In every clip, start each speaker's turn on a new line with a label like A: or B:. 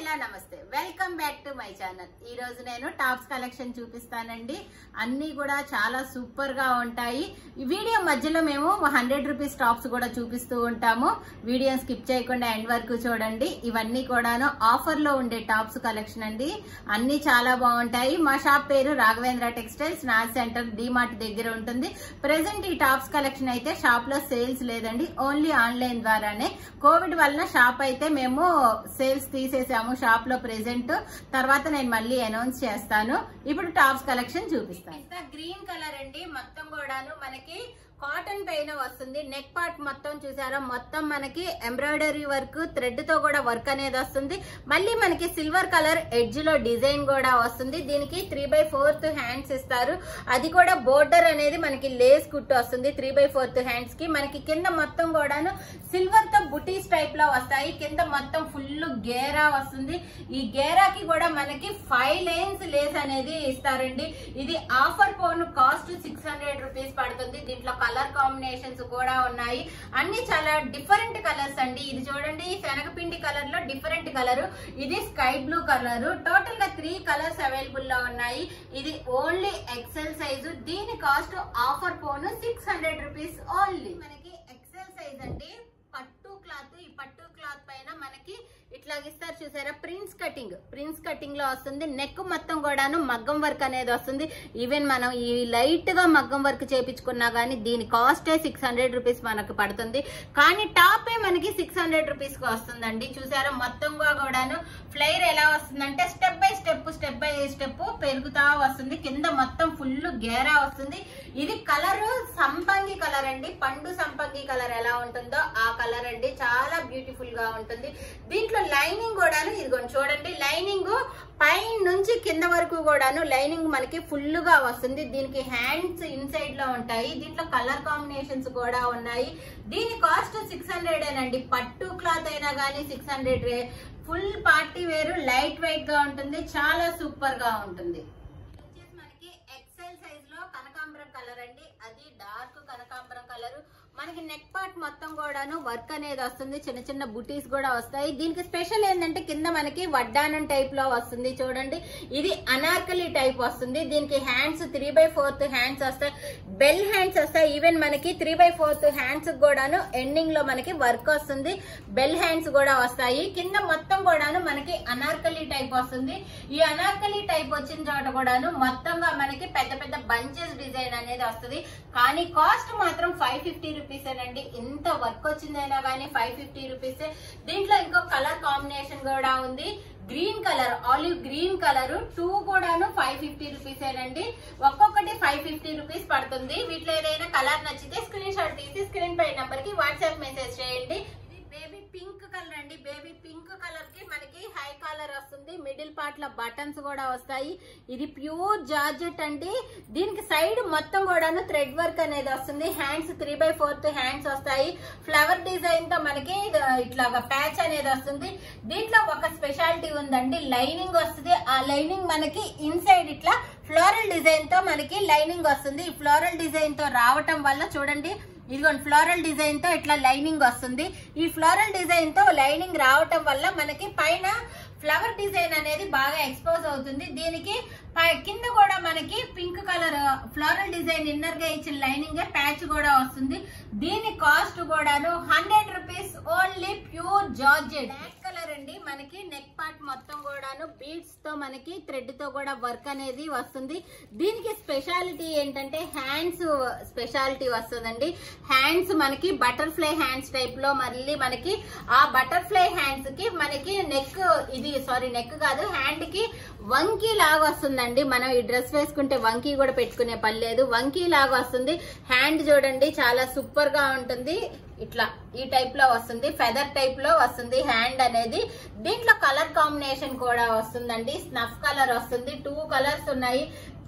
A: hello నమస్తే welcome back to my channel ఈ రోజు నేను టాప్స్ కలెక్షన్ చూపిస్తానండి అన్ని కూడా చాలా సూపర్ గా ఉంటాయి ఈ వీడియో మధ్యలో మేము హండ్రెడ్ రూపీస్ టాప్స్ కూడా చూపిస్తూ ఉంటాము వీడియో స్కిప్ చేయకుండా ఎండ్ వరకు చూడండి ఇవన్నీ కూడాను ఆఫర్ లో ఉండే టాప్స్ కలెక్షన్ అండి అన్ని చాలా బాగుంటాయి మా షాప్ పేరు Raghavendra textiles Nag center DMart దగ్గర ఉంటుంది ప్రెసెంట్ ఈ టాప్స్ కలెక్షన్ అయితే షాప్ లో సేల్స్ లేదండి ఓన్లీ ఆన్లైన్ ద్వారానే కోవిడ్ వలన షాప్ అయితే మేము సేల్స్ తీసేసాము షాప్ లో ప్రెసెంట్ తర్వాత నేను మళ్ళీ అనౌన్స్ చేస్తాను ఇప్పుడు టాప్స్ కలెక్షన్ చూపిస్తాను గ్రీన్ కలర్ అండి మొత్తం కూడాను మనకి కాటన్ పైన వస్తుంది నెక్ పార్ట్ మొత్తం చూసారా మొత్తం మనకి ఎంబ్రాయిడరీ వర్క్ థ్రెడ్ తో కూడా వర్క్ అనేది వస్తుంది మళ్ళీ మనకి సిల్వర్ కలర్ ఎడ్జ్ లో డిజైన్ కూడా వస్తుంది దీనికి త్రీ బై ఫోర్త్ హ్యాండ్స్ ఇస్తారు అది కూడా బోర్డర్ అనేది మనకి లేస్ కుట్టు వస్తుంది త్రీ బై ఫోర్త్ హ్యాండ్స్ కి మనకి కింద మొత్తం కూడాను సిల్వర్ తో బుటీస్ టైప్ లో వస్తాయి కింద మొత్తం ఫుల్ గేరా వస్తుంది ఈ గేరాకి కూడా మనకి ఫైవ్ లైన్స్ లేస్ అనేది ఇస్తారండి ఇది offer phone cost six hundred rupees పడుతుంది దీంట్లో కలర్ కాంబినేషన్స్ కూడా ఉన్నాయి అన్ని చాలా డిఫరెంట్ కలర్స్ అండి ఇది చూడండి శనగపిండి కలర్ లో డిఫరెంట్ కలర్ ఇది స్కై బ్లూ కలర్ టోటల్ గా త్రీ కలర్స్ అవైలబుల్ లో ఉన్నాయి ఇది ఓన్లీ ఎక్సెల్ సైజు దీని cost offer phone six hundred rupees only మనకి ఎక్సెల్ సైజ్ అండి పట్టు క్లాత్ ఈ పట్టు క్లాత్ పైన మనకి ఇట్లా ఇస్తారు చూసారా ప్రిన్స్ కటింగ్ ప్రిన్స్ కటింగ్ లో వస్తుంది నెక్ మొత్తం కూడాను మగ్గం వర్క్ అనేది వస్తుంది ఈవెన్ మనం ఈ లైట్ గా మగ్గం వర్క్ చేపించుకున్నా గానీ దీని కాస్టే సిక్స్ హండ్రెడ్ రూపీస్ మనకు పడుతుంది కానీ టాపే మనకి సిక్స్ హండ్రెడ్ రూపీస్ కి వస్తుందండి చూసారా మొత్తంగా కూడాను ఫ్లైర్ ఎలా వస్తుందంటే step by step step by step పెరుగుతా వస్తుంది కింద మొత్తం ఫుల్ గేరా వస్తుంది ఇది కలర్ సంపంగి కలర్ అండి పండు సంపంగి కలర్ ఎలా ఉంటుందో ఆ కలర్ అండి చాలా బ్యూటిఫుల్ గా ఉంటుంది దీంట్లో లైనింగ్ కూడాను ఇదిగోండి చూడండి లైనింగ్ పైన నుంచి కింద వరకు కూడాను లైనింగ్ మనకి ఫుల్ గా వస్తుంది దీనికి హ్యాండ్స్ ఇన్సైడ్ లో ఉంటాయి దీంట్లో కలర్ కాంబినేషన్స్ కూడా ఉన్నాయి దీని కాస్ట్ సిక్స్ హండ్రెడ్ అండి పట్టు క్లాత్ అయినా గానీ six hundred full party wear light weight గా ఉంటుంది చాలా సూపర్ గా ఉంటుంది వచ్చేసి మనకి ఎక్సెల్ సైజ్ లో కనకాంబరం కలర్ అండి అది డార్క్ కనకాంబరం కలర్ మనకి నెక్ పార్ట్ మొత్తం కూడాను వర్క్ అనేది వస్తుంది చిన్న చిన్న బుటీస్ కూడా వస్తాయి దీనికి స్పెషల్ ఏంటంటే కింద మనకి వడ్డానం టైప్ లో వస్తుంది చూడండి ఇది అనార్కలి టైప్ వస్తుంది దీనికి hands three by fourth hands వస్తాయి బెల్ హ్యాండ్స్ వస్తాయి ఈవెన్ మనకి త్రీ బై ఫోర్త్ హ్యాండ్స్ కూడాను ఎండింగ్ లో మనకి వర్క్ వస్తుంది బెల్ హ్యాండ్స్ కూడా వస్తాయి కింద మొత్తం కూడాను మనకి అనార్కలి టైప్ వస్తుంది ఈ అనార్కలి టైప్ వచ్చిన చోట కూడాను మొత్తంగా మనకి పెద్ద పెద్ద బంచెస్ డిజైన్ అనేది వస్తుంది కానీ కాస్ట్ మాత్రం ఫైవ్ ఫిఫ్టీ రూపీస్ అండి ఇంత వర్క్ వచ్చిందైనా కానీ ఫైవ్ ఫిఫ్టీ రూపీస్ దీంట్లో ఇంకో కలర్ కాంబినేషన్ కూడా ఉంది green colour olive green colour two కూడాను ఫైవ్ ఫిఫ్టీ రూపీస్ ఏనండి ఒక్కొక్కటి ఫైవ్ ఫిఫ్టీ రూపీస్ పడుతుంది వీటిలో ఏదైనా కలర్ నచ్చితే స్క్రీన్ షాట్ తీసి స్క్రీన్ పై నంబర్ కి వాట్సాప్ మెసేజ్ చేయండి ఇది బేబీ పింక్ కలర్ అండి బేబీ పింక్ కలర్ కి మనకి హై కలర్ వస్తుంది మిడిల్ పార్ట్ లో బటన్స్ కూడా వస్తాయి ఇది ప్యూర్ జార్జెట్ అండి దీనికి సైడ్ మొత్తం కూడాను థ్రెడ్ వర్క్ అనేది వస్తుంది hands three by fourth hands వస్తాయి ఫ్లవర్ డిజైన్ తో మనకి ఇట్లాగా ప్యాచ్ అనేది వస్తుంది దీంట్లో ఒక స్పెషాలిటీ ఉందండి లైనింగ్ వస్తుంది ఆ లైనింగ్ మనకి ఇన్సైడ్ ఇట్లా ఫ్లోరల్ డిజైన్ తో మనకి లైనింగ్ వస్తుంది ఈ ఫ్లోరల్ డిజైన్ తో రావటం వల్ల చూడండి ఇదిగోండి ఫ్లోరల్ డిజైన్ తో ఇట్లా లైనింగ్ వస్తుంది ఈ ఫ్లోరల్ డిజైన్ తో లైనింగ్ రావటం వల్ల మనకి పైన ఫ్లవర్ డిజైన్ అనేది బాగా ఎక్స్పోజ్ అవుతుంది దీనికి పై- కింద కూడా మనకి pink colour floral design inner గా ఇచ్చిన లైనింగ్ ప్యాచ్ కూడా వస్తుంది దీని కాస్ట్ కూడాను hundred rupees only pure georgette black colour అండి మనకి నెక్ పార్ట్ మొత్తం కూడాను బీడ్స్ తో మనకి థ్రెడ్ తో కూడా వర్క్ అనేది వస్తుంది దీనికి స్పెషాలిటీ ఏంటంటే హ్యాండ్స్ స్పెషాలిటీ వస్తుందండి హ్యాండ్స్ మనకి బటర్ఫ్లై హ్యాండ్స్ టైప్ లో మళ్ళీ మనకి ఆ బటర్ఫ్లై హ్యాండ్స్ కి మనకి నెక్ ఇది సారీ నెక్ కాదు హ్యాండ్ కి వంకీ లాగా వస్తుందండి మనం ఈ డ్రెస్ వేసుకుంటే వంకీ కూడా పెట్టుకునే పని లేదు వంకీ లాగా వస్తుంది హ్యాండ్ చూడండి చాలా సూపర్ గా ఉంటుంది ఇట్లా ఈ టైప్ లో వస్తుంది ఫెదర్ టైప్ లో వస్తుంది హ్యాండ్ అనేది దీంట్లో కలర్ కాంబినేషన్ కూడా వస్తుందండి స్నఫ్ కలర్ వస్తుంది టూ కలర్స్ ఉన్నాయి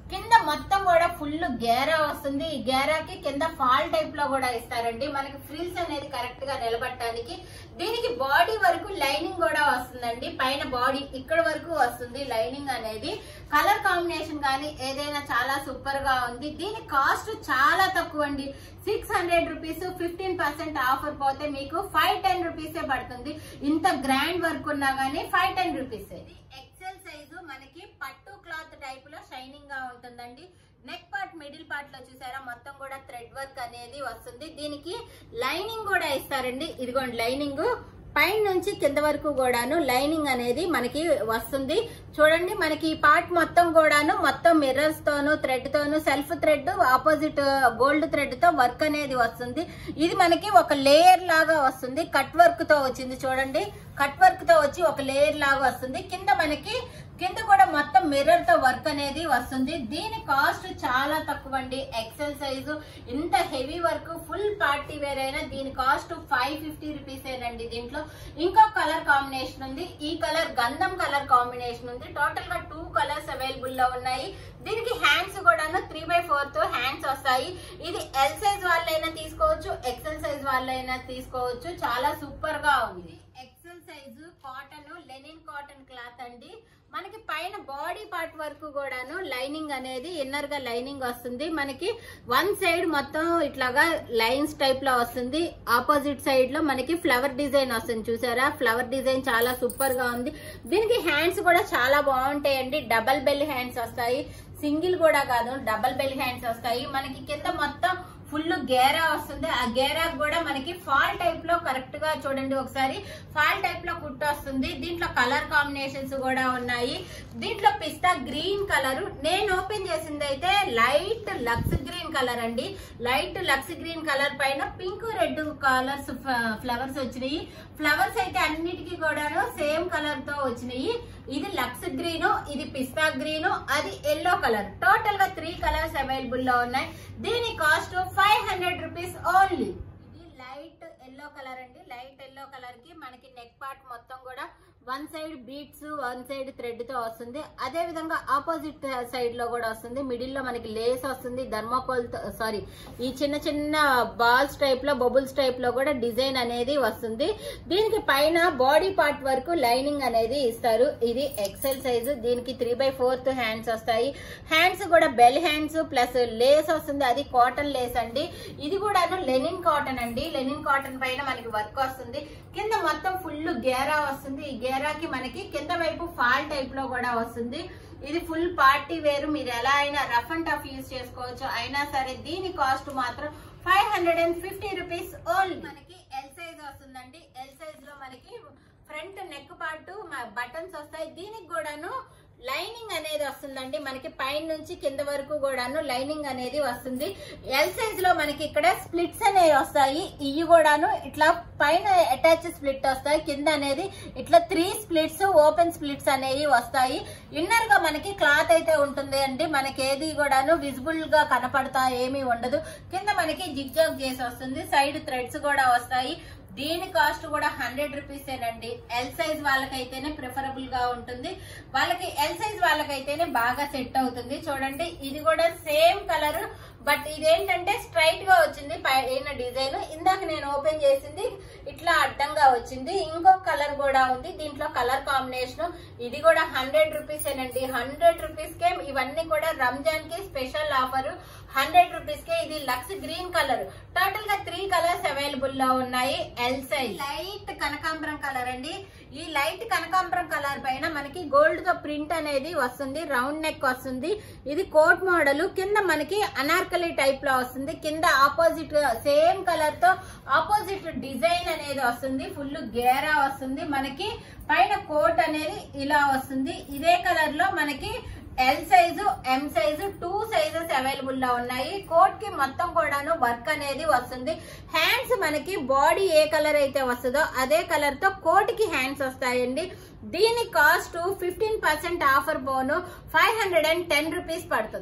A: కింద మొత్తం కూడా ఫుల్ గేరా వస్తుంది ఈ గేరాకి కింద ఫాల్ టైప్ లో కూడా ఇస్తారండి మనకి ఫ్రిల్స్ అనేది కరెక్ట్ గా నిలబట్టడానికి దీనికి బాడీ వరకు లైనింగ్ కూడా వస్తుందండి పైన బాడీ ఇక్కడ వరకు వస్తుంది లైనింగ్ అనేది కలర్ కాంబినేషన్ కానీ ఏదైనా చాలా సూపర్ గా ఉంది దీని కాస్ట్ చాలా తక్కువ అండి six hundred rupees fifteen percent offer పోతే మీకు ఫైవ్ టెన్ రూపీసే పడుతుంది ఇంత గ్రాండ్ వర్క్ ఉన్నా గానీ five ten rupees XL size మనకి పట్టు క్లాత్ టైప్ లో షైనింగ్ గా ఉంటుందండి నెక్ పార్ట్ మిడిల్ పార్ట్ లో చూసారా మొత్తం కూడా థ్రెడ్ వర్క్ అనేది వస్తుంది దీనికి లైనింగ్ కూడా ఇస్తారండి ఇదిగోండి లైనింగ్ పైన నుంచి కింద వరకు కూడాను లైనింగ్ అనేది మనకి వస్తుంది చూడండి మనకి ఈ పార్ట్ మొత్తం కూడాను మొత్తం మిర్రర్స్ తోను థ్రెడ్ తోను self thread opposite gold thread తో వర్క్ అనేది వస్తుంది ఇది మనకి ఒక లేయర్ లాగా వస్తుంది కట్ వర్క్ తో వచ్చింది చూడండి కట్ వర్క్ తో వచ్చి ఒక లేయర్ లాగా వస్తుంది కింద మనకి కింద కూడా మొత్తం మిర్రర్ తో వర్క్ అనేది వస్తుంది దీని కాస్ట్ చాలా తక్కువ అండి ఎక్సెల్ సైజు ఇంత heavy work full party wear అయినా దీని కాస్ట్ ఫైవ్ ఫిఫ్టీ రూపీస్ ఏనండి దీంట్లో ఇంకో కలర్ కాంబినేషన్ ఉంది ఈ కలర్ గంధం కలర్ కాంబినేషన్ ఉంది టోటల్ గా టూ కలర్స్ అవైలబుల్ లో ఉన్నాయి దీనికి హ్యాండ్స్ కూడాను త్రీ బై ఫోర్త్ హ్యాండ్స్ వస్తాయి ఇది ఎల్ సైజ్ వాళ్ళైనా తీసుకోవచ్చు ఎక్సెల్ సైజ్ వాళ్ళైనా తీసుకోవచ్చు చాలా సూపర్ గా ఉంది XL size cotton linen cotton cloth అండి మనకి పైన బాడీ పార్ట్ వరకు కూడాను లైనింగ్ అనేది ఇన్నర్ గా లైనింగ్ వస్తుంది మనకి వన్ సైడ్ మొత్తం ఇట్లాగా లైన్స్ టైప్ లో వస్తుంది ఆపోజిట్ సైడ్ లో మనకి ఫ్లవర్ డిజైన్ వస్తుంది చూసారా ఫ్లవర్ డిజైన్ చాలా సూపర్ గా ఉంది దీనికి హ్యాండ్స్ కూడా చాలా బాగుంటాయండి డబల్ బెల్ హ్యాండ్స్ వస్తాయి సింగిల్ కూడా కాదు డబల్ బెల్ హ్యాండ్స్ వస్తాయి మనకి కింద మొత్తం ఫుల్ గేరా వస్తుంది ఆ గేరా కూడా మనకి ఫాల్ టైప్ లో కరెక్ట్ గా చూడండి ఒకసారి ఫాల్ టైప్ లో కుట్టు వస్తుంది దీంట్లో కలర్ కాంబినేషన్స్ కూడా ఉన్నాయి దీంట్లో పిస్తా గ్రీన్ కలర్ నేను ఓపెన్ చేసింది అయితే లైట్ లక్స్ గ్రీన్ కలర్ అండి లైట్ లక్స్ గ్రీన్ కలర్ పైన పింక్ రెడ్ కలర్స్ ఫ్లవర్స్ వచ్చినాయి ఫ్లవర్స్ అయితే అన్నిటికీ కూడాను సేమ్ కలర్ తో వచ్చినాయి ఇది లక్స్ గ్రీన్ ఇది పిస్తా గ్రీన్ అది ఎల్లో కలర్ టోటల్ గా త్రీ కలర్స్ అవైలబుల్ లో ఉన్నాయి దీని cost five hundred rupees only ఇది లైట్ ఎల్లో కలర్ అండి లైట్ ఎల్లో కలర్ కి మనకి నెక్ పార్ట్ మొత్తం కూడా one side beads one side thread తో వస్తుంది అదే విధంగా ఆపోజిట్ సైడ్ లో కూడా వస్తుంది మిడిల్ లో మనకి లేస్ వస్తుంది ధర్మకోల్ సారీ ఈ చిన్న చిన్న బాల్స్ టైప్ లో బబుల్స్ టైప్ లో కూడా డిజైన్ అనేది వస్తుంది దీనికి పైన బాడీ పార్ట్ వరకు లైనింగ్ అనేది ఇస్తారు ఇది ఎక్సెల్ సైజు దీనికి త్రీ బై ఫోర్త్ హ్యాండ్స్ వస్తాయి హ్యాండ్స్ కూడా బెల్ హ్యాండ్స్ ప్లస్ లేస్ వస్తుంది అది కాటన్ లేస్ అండి ఇది కూడా లెనిన్ కాటన్ అండి లెనిన్ కాటన్ పైన మనకి వర్క్ వస్తుంది కింద మొత్తం ఫుల్ గేరా వస్తుంది ఈ గేరాకి మనకి కింద వైపు ఫాల్ టైప్ లో కూడా వస్తుంది ఇది ఫుల్ పార్టీ వేరు మీరు ఎలా అయినా రఫ్ అండ్ టఫ్ యూజ్ చేసుకోవచ్చు అయినా సరే దీని కాస్ట్ మాత్రం five hundred and fifty rupees only మనకి ఎల్ సైజ్ వస్తుందండి ఎల్ సైజ్ లో మనకి ఫ్రంట్ నెక్ పార్ట్ బటన్స్ వస్తాయి దీనికి కూడాను లైనింగ్ అనేది వస్తుందండి మనకి పైన నుంచి కింద వరకు కూడాను లైనింగ్ అనేది వస్తుంది ఎల్ సైజ్ లో మనకి ఇక్కడ స్ప్లిట్స్ అనేవి వస్తాయి ఇవి కూడాను ఇట్లా పైన అటాచ్ స్ప్లిట్ వస్తాయి కింద అనేది ఇట్లా త్రీ స్ప్లిట్స్ ఓపెన్ స్ప్లిట్స్ అనేవి వస్తాయి ఇన్నర్ గా మనకి క్లాత్ అయితే ఉంటుంది అండి మనకి ఏది కూడాను విజిబుల్ గా కనపడతా ఏమీ ఉండదు కింద మనకి జిగ్జాగ్ చేసి వస్తుంది సైడ్ థ్రెడ్స్ కూడా వస్తాయి దీని కాస్ట్ కూడా హండ్రెడ్ రూపీసేనండి ఎల్ సైజ్ వాళ్ళకైతేనే ప్రిఫరబుల్ గా ఉంటుంది వాళ్ళకి ఎల్ సైజ్ వాళ్ళకైతేనే బాగా సెట్ అవుతుంది చూడండి ఇది కూడా సేమ్ కలర్ బట్ ఇదేంటంటే స్ట్రైట్ గా వచ్చింది పైన డిజైన్ ఇందాక నేను ఓపెన్ చేసింది ఇట్లా అడ్డంగా వచ్చింది ఇంకో కలర్ కూడా ఉంది దీంట్లో కలర్ కాంబినేషన్ ఇది కూడా హండ్రెడ్ రూపీస్ ఏనండి హండ్రెడ్ రూపీస్ కే ఇవన్నీ కూడా రంజాన్ కి స్పెషల్ ఆఫర్ హండ్రెడ్ రూపీస్ కే ఇది లక్స్ గ్రీన్ కలర్ టోటల్ గా త్రీ కలర్స్ అవైలబుల్ లో ఉన్నాయి ఎల్ సైజ్ లైట్ కనకాంబరం కలర్ అండి ఈ లైట్ కనకాంబరం కలర్ పైన మనకి గోల్డ్ తో ప్రింట్ అనేది వస్తుంది రౌండ్ నెక్ వస్తుంది ఇది కోట్ మోడల్ కింద మనకి అనార్కలి టైప్ లో వస్తుంది కింద ఆపోజిట్ సేమ్ కలర్ తో ఆపోజిట్ డిజైన్ అనేది వస్తుంది ఫుల్ గేరా వస్తుంది మనకి పైన కోట్ అనేది ఇలా వస్తుంది ఇదే కలర్ లో మనకి L size M size two sizes available లో ఉన్నాయి కోట్ కి మొత్తం కూడాను వర్క్ అనేది వస్తుంది హ్యాండ్స్ మనకి బాడీ ఏ కలర్ అయితే వస్తుందో అదే కలర్ తో కోట్ కి హ్యాండ్స్ వస్తాయండి దీని కాస్ట్ ఫిఫ్టీన్ పర్సెంట్ ఆఫర్ పోను five hundred and ten rupees పడుతుంది ప్యూర్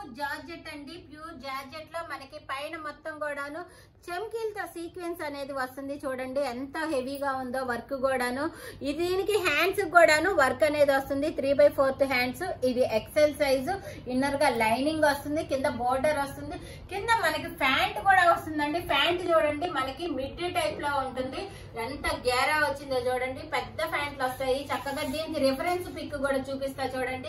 A: జార్జెట్ అండి ప్యూర్ జార్జెట్ లో మనకి పైన మొత్తం కూడాను చమ్కీలతో సీక్వెన్స్ అనేది వస్తుంది చూడండి ఎంత హెవీగా ఉందో వర్క్ కూడాను ఇది దీనికి హ్యాండ్స్ కూడాను వర్క్ అనేది వస్తుంది త్రీ బై ఫోర్త్ హ్యాండ్స్ ఇది ఎక్సెల్ సైజు ఇన్నర్ గా లైనింగ్ వస్తుంది కింద బోర్డర్ వస్తుంది కింద మనకి ప్యాంట్ కూడా వస్తుందండి ప్యాంట్ చూడండి మనకి మిడ్ టైప్ లో ఉంటుంది ఎంత గేరా వచ్చిందో చూడండి పెద్ద ప్యాంట్లు వస్తాయి చక్కగా దీనికి రిఫరెన్స్ పిక్ కూడా చూపిస్తా చూడండి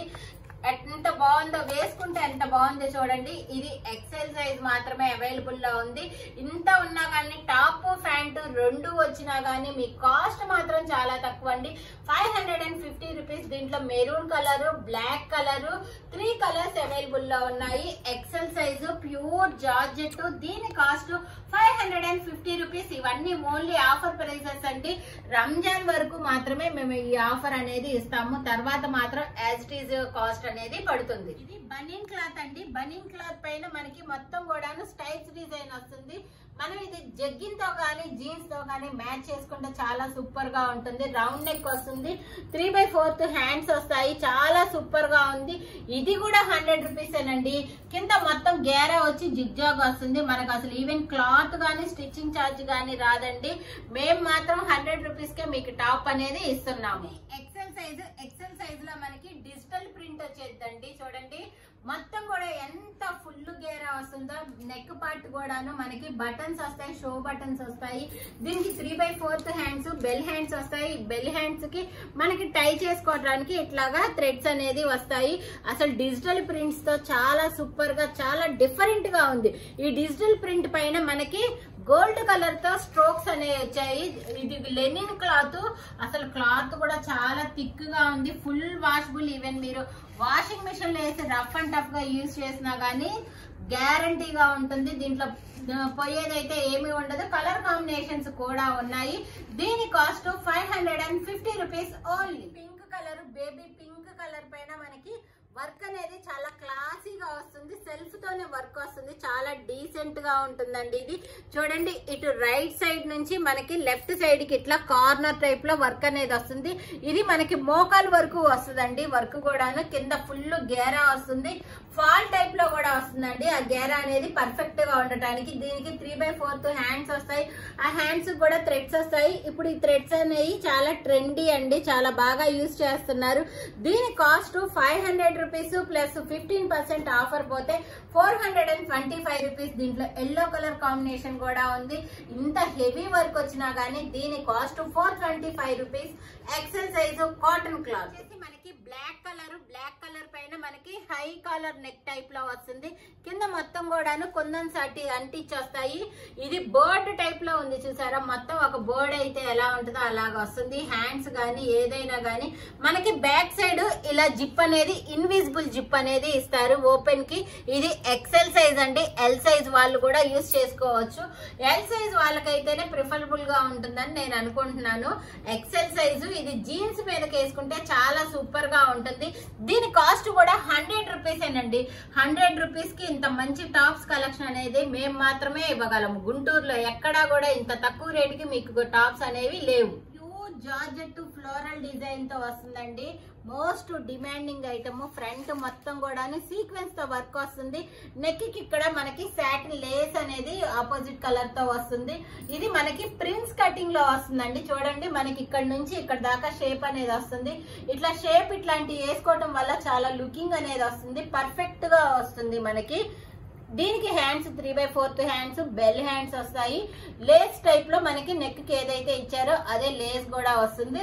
A: ఎంత బాగుందో వేసుకుంటే ఎంత బాగుందో చూడండి ఇది ఎక్సెల్ సైజ్ మాత్రమే అవైలబుల్ లో ఉంది ఇంత ఉన్నా కానీ టాప్ ప్యాంట్ రెండు వచ్చినా కానీ మీ కాస్ట్ మాత్రం చాలా తక్కువ అండి five hundred and fifty rupees దీంట్లో maroon colour black colour three colours available లో ఉన్నాయి ఎక్సెల్ సైజు ప్యూర్ జార్జెట్ దీని cost five hundred and fifty rupees ఇవన్నీ ఓన్లీ ఆఫర్ ప్రైసెస్ అండి రంజాన్ వరకు మాత్రమే మేము ఈ ఆఫర్ అనేది ఇస్తాము తర్వాత మాత్రం యాజ్ ఇట్ ఈజ్ కాస్ట్ అనేది పడుతుంది ఇది బనీన్ క్లాత్ అండి బనీన్ క్లాత్ పైన మనకి మొత్తం కూడాను స్టైప్స్ డిజైన్ వస్తుంది మనం ఇది జగ్గిన్ తో కానీ జీన్స్ తో కానీ మ్యాచ్ చేసుకుంటే చాలా సూపర్ గా ఉంటుంది రౌండ్ నెక్ వస్తుంది త్రీ బై ఫోర్త్ హ్యాండ్స్ వస్తాయి చాలా సూపర్ గా ఉంది ఇది కూడా హండ్రెడ్ రూపీస్ ఏనండి కింద మొత్తం గేరా వచ్చి జిగ్జాగ్ వస్తుంది మనకు అసలు ఈవెన్ క్లాత్ గానీ స్టిచ్చింగ్ ఛార్జ్ గానీ రాదండి మేము మాత్రం హండ్రెడ్ రూపీస్ కే మీకు టాప్ అనేది ఇస్తున్నాము ఎక్సెల్ సైజ్ ఎక్సెల్ సైజ్ లో మనకి డిజిటల్ ప్రింట్ వచ్చేద్దండి చూడండి మొత్తం కూడా ఎంత ఫుల్ గేరా వస్తుందో నెక్ పార్ట్ కూడాను మనకి బటన్స్ వస్తాయి షో బటన్స్ వస్తాయి దీనికి three by fourth hands bell hands వస్తాయి బెల్ హ్యాండ్స్ కి మనకి టై చేసుకోవడానికి ఇట్లాగా థ్రెడ్స్ అనేది వస్తాయి అసలు డిజిటల్ ప్రింట్స్ తో చాలా సూపర్ గా చాలా డిఫరెంట్ గా ఉంది ఈ డిజిటల్ ప్రింట్ పైన మనకి గోల్డ్ కలర్ తో స్ట్రోక్స్ అనేవి వచ్చాయి ఇది లెనిన్ క్లాత్ అసలు క్లాత్ కూడా చాలా థిక్ గా ఉంది ఫుల్ వాషబుల్ ఈవెన్ మీరు వాషింగ్ మిషన్ లో వేసి రఫ్ అండ్ టఫ్ గా యూజ్ చేసినా గానీ గ్యారంటీగా ఉంటుంది దీంట్లో ఆ, పోయేదైతే ఏమీ ఉండదు కలర్ కాంబినేషన్స్ కూడా ఉన్నాయి దీని cost five hundred and fifty rupees only pink colour baby pink colour పైన మనకి వర్క్ అనేది చాలా క్లాసీగా వస్తుంది సెల్ఫ్ తోనే వర్క్ వస్తుంది చాలా డీసెంట్ గా ఉంటుందండి ఇది చూడండి ఇటు రైట్ సైడ్ నుంచి మనకి లెఫ్ట్ సైడ్ కి ఇట్లా కార్నర్ టైప్ లో వర్క్ అనేది వస్తుంది ఇది మనకి మోకాల్ వరకు వస్తుందండి వర్క్ కూడాను కింద ఫుల్ గేరా వస్తుంది ఫాల్ టైప్ లో కూడా వస్తుందండి ఆ గేరా అనేది పర్ఫెక్ట్ గా ఉండటానికి దీనికి త్రీ బై ఫోర్త్ హ్యాండ్స్ వస్తాయి ఆ హ్యాండ్స్ కూడా థ్రెడ్స్ వస్తాయి ఇప్పుడు ఈ థ్రెడ్స్ అనేవి చాలా ట్రెండీ అండి చాలా బాగా యూజ్ చేస్తున్నారు దీని cost five hundred rupees plus fifteen percent offer పోతే four hundred and twenty five rupees దీంట్లో ఎల్లో కలర్ కాంబినేషన్ కూడా ఉంది ఇంత హెవీ వర్క్ వచ్చినా గానీ దీని cost four twenty five rupees XL size cotton cloth వచ్చేసి మనకి బ్లాక్ కలర్ బ్లాక్ కలర్ పైన మనకి హై కాలర్ నెక్ టైప్ లో వస్తుంది కింద మొత్తం కూడాను కుందన్ సాటి అంటించి వస్తాయి ఇది బర్డ్ టైప్ లో ఉంది చూసారా మొత్తం ఒక బర్డ్ అయితే ఎలా ఉంటుందో అలాగ వస్తుంది హ్యాండ్స్ గానీ ఏదైనా గానీ మనకి బ్యాక్ సైడ్ ఇలా జిప్ అనేది ఇన్విజిబుల్ జిప్ అనేది ఇస్తారు ఓపెన్ కి ఇది ఎక్సెల్ సైజ్ అండి ఎల్ సైజ్ వాళ్ళు కూడా యూస్ చేసుకోవచ్చు ఎల్ సైజ్ వాళ్ళకైతేనే ప్రిఫరబుల్ గా ఉంటుందని నేను అనుకుంటున్నాను ఎక్సెల్ సైజు ఇది జీన్స్ మీదకి వేసుకుంటే చాలా సూపర్ గా ఉంటుంది దీని కాస్ట్ కూడా హండ్రెడ్ రూపీస్ ఏనండి హండ్రెడ్ రూపీస్ కి ఇంత మంచి టాప్స్ కలెక్షన్ అనేది మేము మాత్రమే ఇవ్వగలము గుంటూరులో ఎక్కడా కూడా ఇంత తక్కువ రేటుకి మీకు టాప్స్ అనేవి లేవు ప్యూర్ జార్జెట్ ఫ్లోరల్ డిజైన్ తో వస్తుందండి మోస్ట్ డిమాండింగ్ ఐటమ్ ఫ్రంట్ మొత్తం కూడా సీక్వెన్స్ తో వర్క్ వస్తుంది నెక్ కి ఇక్కడ మనకి సాటిన్ లేస్ అనేది ఆపోజిట్ కలర్ తో వస్తుంది ఇది మనకి ప్రిన్స్ కటింగ్ లో వస్తుందండి చూడండి మనకి ఇక్కడ నుంచి ఇక్కడ దాకా షేప్ అనేది వస్తుంది ఇట్లా షేప్ ఇట్లాంటివి వేసుకోవటం వల్ల చాలా లుకింగ్ అనేది వస్తుంది పర్ఫెక్ట్ గా వస్తుంది మనకి దీనికి hands three by fourth hands bell hands వస్తాయి లేస్ టైప్ లో మనకి నెక్ కి ఏదైతే ఇచ్చారో అదే లేస్ కూడా వస్తుంది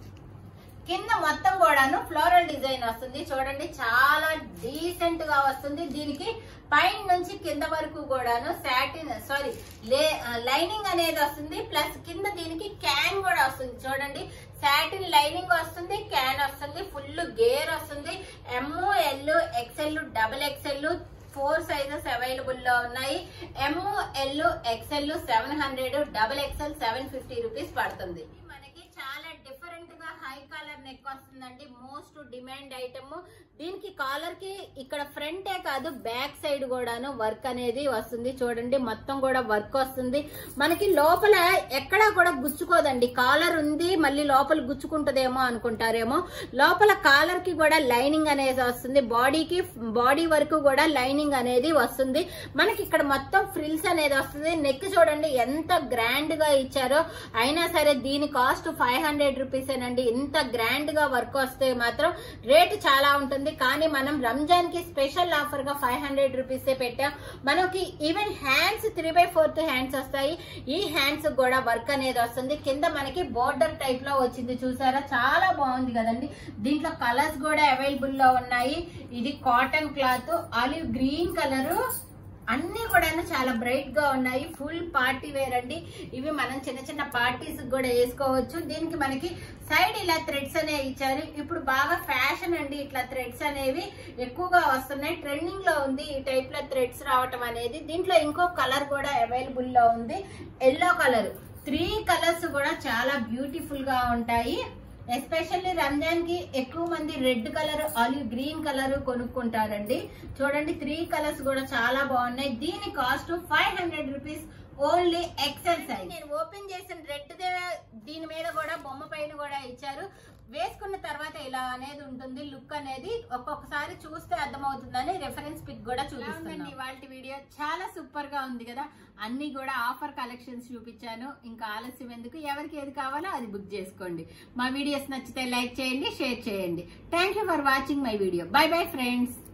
A: కింద మొత్తం కూడాను ఫ్లోరల్ డిజైన్ వస్తుంది చూడండి చాలా డీసెంట్ గా వస్తుంది దీనికి పైన నుంచి కింద వరకు కూడాను సాటిన్ సారీ లైనింగ్ అనేది వస్తుంది ప్లస్ కింద దీనికి క్యాన్ కూడా వస్తుంది చూడండి సాటిన్ లైనింగ్ వస్తుంది క్యాన్ వస్తుంది ఫుల్ గేర్ వస్తుంది M L XL double XL four sizes available లో ఉన్నాయి M L XL seven hundred double XL seven fifty rupees పడుతుంది ఇది మనకి చాలా డిఫరెంట్ గా హై హై కాలర్ నెక్ వస్తుందండి మోస్ట్ డిమాండ్ ఐటమ్ దీనికి కాలర్ కి ఇక్కడ ఫ్రంటే కాదు బ్యాక్ సైడ్ కూడాను వర్క్ అనేది వస్తుంది చూడండి మొత్తం కూడా వర్క్ వస్తుంది మనకి లోపల ఎక్కడా కూడా గుచ్చుకోదండి కాలర్ ఉంది మళ్ళీ లోపల గుచ్చుకుంటదేమో అనుకుంటారేమో లోపల కాలర్ కి కూడా లైనింగ్ అనేది వస్తుంది బాడీకి బాడీ వరకు కూడా లైనింగ్ అనేది వస్తుంది మనకి ఇక్కడ మొత్తం ఫ్రిల్స్ అనేది వస్తుంది నెక్ చూడండి ఎంత గ్రాండ్ గా ఇచ్చారో అయినా సరే దీని కాస్ట్ ఫైవ్ హండ్రెడ్ రూపీసేనండి ఇంత గ్రాండ్ గా వర్క్ వస్తే మాత్రం రేటు చాలా ఉంటుంది కానీ మనం రంజాన్ కి స్పెషల్ ఆఫర్ గా ఫైవ్ హండ్రెడ్ రూపీస్ పెట్టాం మనకి even hands three by fourth hands వస్తాయి ఈ హ్యాండ్స్ కూడా వర్క్ అనేది వస్తుంది కింద మనకి బోర్డర్ టైప్ లో వచ్చింది చూసారా చాలా బాగుంది కదండి దీంట్లో కలర్స్ కూడా అవైలబుల్ లో ఉన్నాయి ఇది cotton cloth olive green colour అన్ని కూడా చాలా బ్రైట్ గా ఉన్నాయి ఫుల్ పార్టీ వేర్ అండి ఇవి మనం చిన్న చిన్న పార్టీస్ కూడా వేసుకోవచ్చు దీనికి మనకి సైడ్ ఇలా థ్రెడ్స్ అనేవి ఇచ్చారు ఇప్పుడు బాగా ఫ్యాషన్ అండి ఇట్లా థ్రెడ్స్ అనేవి ఎక్కువగా వస్తున్నాయి ట్రెండింగ్ లో ఉంది ఈ టైప్ లో థ్రెడ్స్ రావటం అనేది దీంట్లో ఇంకో కలర్ కూడా అవైలబుల్ లో ఉంది ఎల్లో కలర్ త్రీ కలర్స్ కూడా చాలా బ్యూటిఫుల్ గా ఉంటాయి ఎస్పెషల్లీ రంజాన్ కి ఎక్కువ మంది red colour olive green colour కొనుక్కుంటారండి చూడండి త్రీ కలర్స్ కూడా చాలా బాగున్నాయి దీని cost five hundred rupees only XL size నేను ఓపెన్ చేసిన రెడ్ దీని మీద కూడా బొమ్మ పైన కూడా ఇచ్చారు వేసుకున్న తర్వాత ఇలా అనేది ఉంటుంది లుక్ అనేది ఒక్కొక్కసారి చూస్తే అర్థమవుతుందని రెఫరెన్స్ పిక్ కూడా చూపిస్తాను ఇవాళ వీడియో చాలా సూపర్ గా ఉంది కదా అన్ని కూడా ఆఫర్ కలెక్షన్స్ చూపించాను ఇంకా ఆలస్యం ఎందుకు ఎవరికి ఏది కావాలో అది బుక్ చేసుకోండి మా వీడియోస్ నచ్చితే లైక్ చేయండి షేర్ చేయండి thank for watching my video bye bye friends